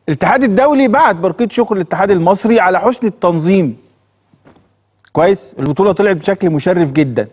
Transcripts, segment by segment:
الاتحاد الدولي بعت برقيه شكر للاتحاد المصري على حسن التنظيم كويس البطوله طلعت بشكل مشرف جدا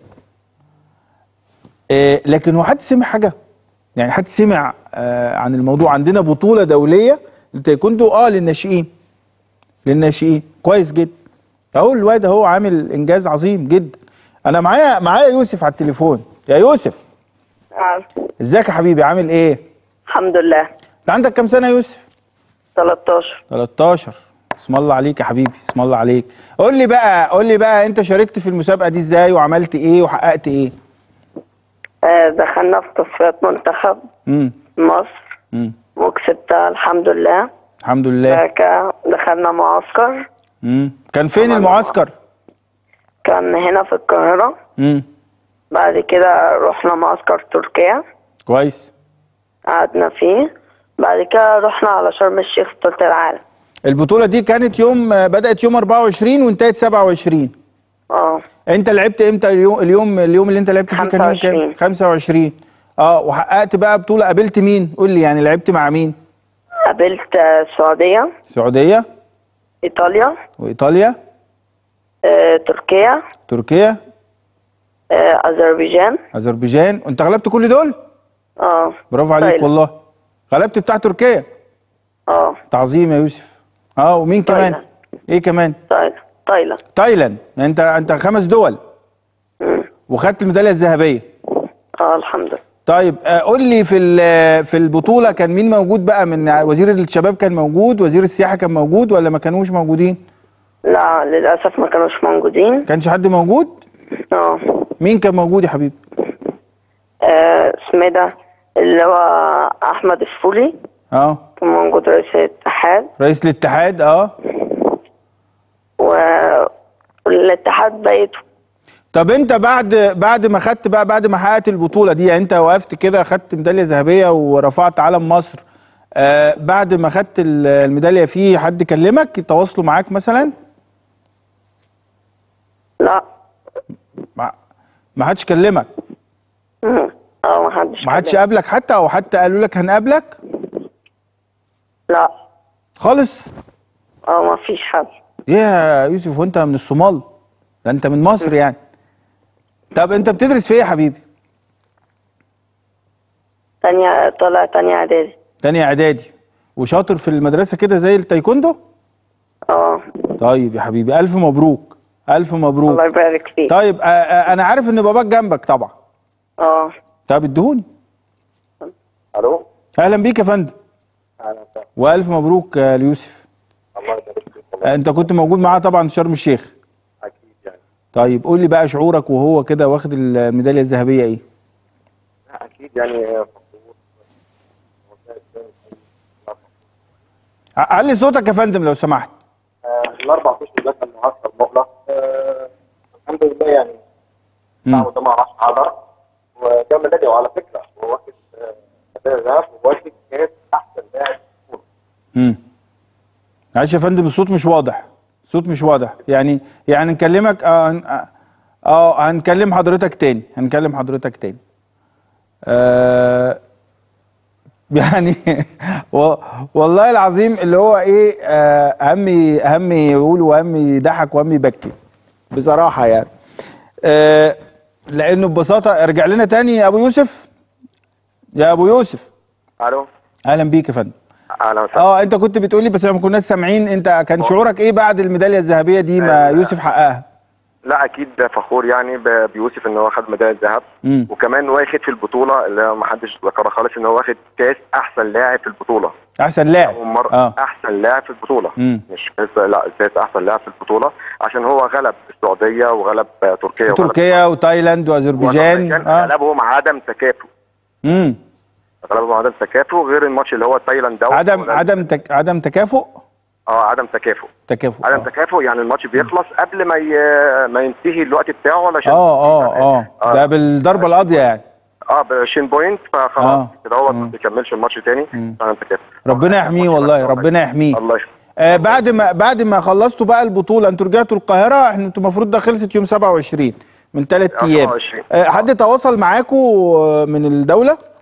آه لكن هو حد سمع حاجه يعني حد سمع آه عن الموضوع عندنا بطوله دوليه للتايكوندو اه للناشئين للناشئين كويس جدا اهو الواد اهو عامل انجاز عظيم جدا انا معايا معايا يوسف على التليفون يا يوسف آه. ازيك يا حبيبي عامل ايه الحمد لله انت عندك كام سنه يا يوسف 13 13 اسم الله عليك يا حبيبي اسم الله عليك قول لي بقى قول لي بقى انت شاركت في المسابقه دي ازاي وعملت ايه وحققت ايه آه دخلنا في تصفيات منتخب امم مصر امم وكسبتها الحمد لله الحمد لله بعد كده دخلنا معسكر امم كان فين المعسكر كان هنا في القاهرة امم بعد كده رحنا معسكر تركيا كويس قعدنا فيه بعد كده رحنا على شرم الشيخ بطولة العالم البطوله دي كانت يوم بدات يوم 24 وانتهت 27 اه انت لعبت امتى اليوم اليوم اليوم اللي انت لعبت فيه كان يوم كام 25. 25 اه وحققت بقى بطوله قابلت مين قول لي يعني لعبت مع مين قابلت آه، السعودية السعوديه إيطاليا وايطاليا آه، تركيا تركيا آه، أذربيجان اذربيجان انت غلبت كل دول اه برافو عليك تايلاند. والله غلبت بتاع تركيا اه تعظيم يا يوسف اه ومين كمان تايلاند. ايه كمان تايلاند تايلاند تايلاند يعني انت انت خمس دول مم. وخدت الميداليه الذهبيه اه الحمد لله طيب آه، قول لي في ال- في البطوله كان مين موجود بقى من وزير الشباب كان موجود وزير السياحه كان موجود ولا ما كانوش موجودين لا للأسف ما كانوش موجودين كانش حد موجود اه مين كان موجود يا حبيبي آه، اسمه إيه ده اللي هو أحمد الفولي اه كان موجود رئيس الاتحاد رئيس الاتحاد اه و- والاتحاد بقيته طب انت بعد بعد ما خدت بقى بعد ما حققت البطوله دي يعني انت وقفت كده خدت ميداليه ذهبيه ورفعت علم مصر آه بعد ما خدت ال- الميداليه في حد كلمك يتواصلوا معاك مثلا لا ما ما حدش كلمك مم. اه ما حدش ما حدش كلمني. قابلك حتى او حتى قالوا لك هنقابلك لا خالص اه ما فيش حد يا يوسف وانت من الصومال ده انت من مصر يعني طب انت بتدرس في ايه يا حبيبي تانية طلع تانية إعدادي تانية اعدادي وشاطر في المدرسه كده زي التايكوندو اه طيب يا حبيبي الف مبروك الف مبروك الله يبارك فيك طيب آه آه انا عارف ان باباك جنبك طبعا اه طب ادهوني الو اهلا بيك يا فندم اهلا وسهلا والف مبروك آه ليوسف الله يبارك فيك والله آه انت كنت موجود معاه طبعا في شرم الشيخ اكيد يعني طيب قول لي بقى شعورك وهو كده واخد الميداليه الذهبيه ايه لا، اكيد يعني فخور ع- علي صوتك يا فندم لو سمحت آه، الاربع اشهر ده كان معسكر مغلق آه، الحمد لله يعني مم. تعود ما راح حضر وجاب ميداليه وعلى فكره هو واخد آه، ميداليه ذهب وواخد كاس احسن لاعب في البطوله امم معلش يا فندم الصوت مش واضح الصوت مش واضح يعني يعني نكلمك اه هن- اه آه، هنكلم حضرتك تاني هنكلم حضرتك تاني آه يعني و- والله العظيم اللي هو ايه آه همي همي يقول وهمي يضحك وهمي يبكي بصراحه يعني آه لانه ببساطه ارجع لنا تاني يا ابو يوسف يا ابو يوسف الو اهلا بيك يا فندم اهلا وسهلا اه انت كنت بتقولي بس ما كناش سامعين انت كان شعورك ايه بعد الميداليه الذهبيه دي ما آه. يوسف حققها لا اكيد فخور يعني ب- بيوسف ان هو خد ميداليه ذهب امم وكمان واخد في البطوله اللي ما حدش ذكرها خالص ان هو واخد كاس احسن لاعب في البطوله احسن لاعب اول مره اه احسن لاعب في البطوله مم. مش كاس لا كاس احسن لاعب في البطوله عشان هو غلب السعوديه وغلب آه، تركيا وغلب تركيا وتايلاند واذربيجان وأذربيجان اه غلبهم عدم تكافؤ امم غلبهم عدم تكافؤ غير الماتش اللي هو تايلاند دوت عدم وغلب- عدم تك عدم تكافؤ اه عدم تكافؤ تكافؤ عدم اه تكافؤ يعني الماتش بيخلص قبل ما ي... ما ينتهي الوقت بتاعه علشان اه اه اه ده بالضربه القاضيه يعني اه ب 20 بوينت آه. فخلاص كده هو مم. ما بيكملش الماتش تاني مم. عدم تكافؤ ربنا يحميه والله ربنا يحميه الله يحميه آه بعد ما بعد ما خلصتوا بقى البطوله انتوا رجعتوا القاهره احنا انتوا المفروض ده خلصت يوم 27 من ثلاث آه، ايام 27. آه حد تواصل معاكم آه، من الدوله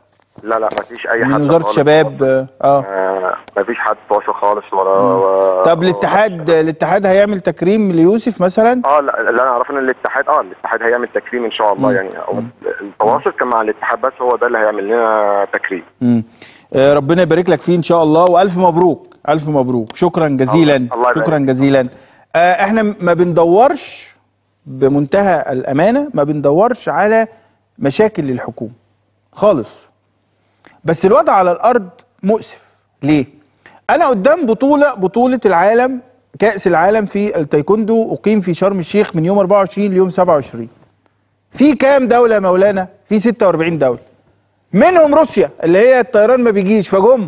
لا لا ما فيش اي حد من وزاره خالص الشباب اه آه ما فيش حد تواصل خالص ولا و... طب الاتحاد الاتحاد هيعمل تكريم ليوسف مثلا اه لا اللي انا اعرفه ان الاتحاد اه الاتحاد هيعمل تكريم ان شاء الله يعني هو التواصل كان مع الاتحاد بس هو ده اللي هيعمل لنا تكريم مم. آه، ربنا يبارك لك فيه ان شاء الله والف مبروك الف مبروك شكرا جزيلا الله- الله يبارك شكرا فيك. جزيلا آه، احنا ما بندورش بمنتهى الامانه ما بندورش على مشاكل للحكومه خالص بس الوضع على الارض مؤسف ليه انا قدام بطوله بطوله العالم كاس العالم في التايكوندو اقيم في شرم الشيخ من يوم 24 ليوم 27 في كام دوله يا مولانا في 46 دوله منهم روسيا اللي هي الطيران ما بيجيش فجم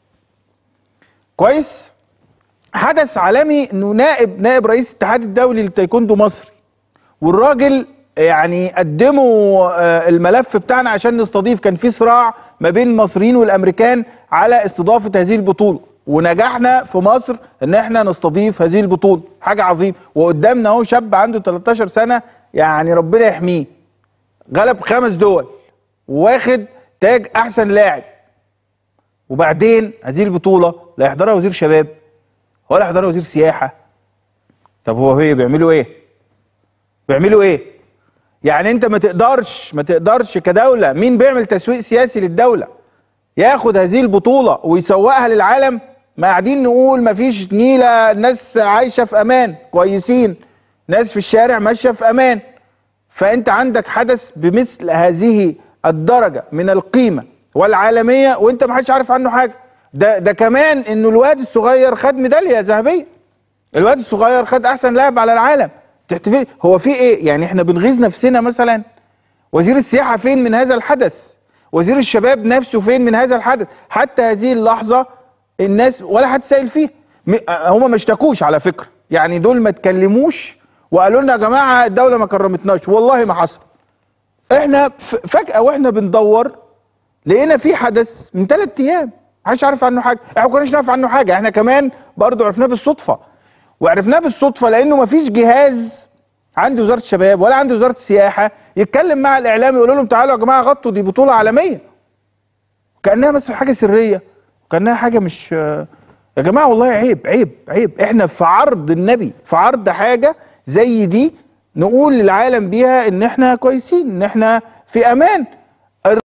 كويس حدث عالمي انه نائب نائب رئيس الاتحاد الدولي للتايكوندو مصري والراجل يعني قدموا آه، الملف بتاعنا عشان نستضيف كان في صراع ما بين المصريين والامريكان على استضافه هذه البطوله ونجحنا في مصر ان احنا نستضيف هذه البطوله حاجه عظيمه وقدامنا اهو شاب عنده 13 سنه يعني ربنا يحميه غلب خمس دول وواخد تاج احسن لاعب وبعدين هذه البطوله لا يحضرها وزير شباب ولا يحضرها وزير سياحه طب هو هي بيعملوا ايه بيعملوا ايه يعني انت ما تقدرش ما تقدرش كدوله مين بيعمل تسويق سياسي للدوله ياخد هذه البطوله ويسوقها للعالم ما قاعدين نقول ما فيش نيله الناس عايشه في امان كويسين ناس في الشارع ماشيه في امان فانت عندك حدث بمثل هذه الدرجه من القيمه والعالميه وانت ما حدش عارف عنه حاجه ده ده كمان انه الواد الصغير خد ميداليه ذهبيه الواد الصغير خد احسن لاعب على العالم تحتفل هو في ايه يعني احنا بنغيظ نفسنا مثلا وزير السياحه فين من هذا الحدث وزير الشباب نفسه فين من هذا الحدث حتى هذه اللحظه الناس ولا حد سائل فيه م- هم ما اشتكوش على فكره يعني دول ما اتكلموش وقالوا لنا يا جماعه الدوله ما كرمتناش والله ما حصل احنا ف- فجاه واحنا بندور لقينا في حدث من ثلاث ايام محدش عارف عنه حاجه احنا ما كناش نعرف عنه حاجه احنا كمان برضو عرفناه بالصدفه وعرفناه بالصدفه لانه ما فيش جهاز عند وزاره الشباب ولا عند وزاره السياحه يتكلم مع الاعلام يقول لهم تعالوا يا جماعه غطوا دي بطوله عالميه كانها مثلا حاجه سريه وكانها حاجه مش يا جماعه والله عيب عيب عيب احنا في عرض النبي في عرض حاجه زي دي نقول للعالم بيها ان احنا كويسين ان احنا في امان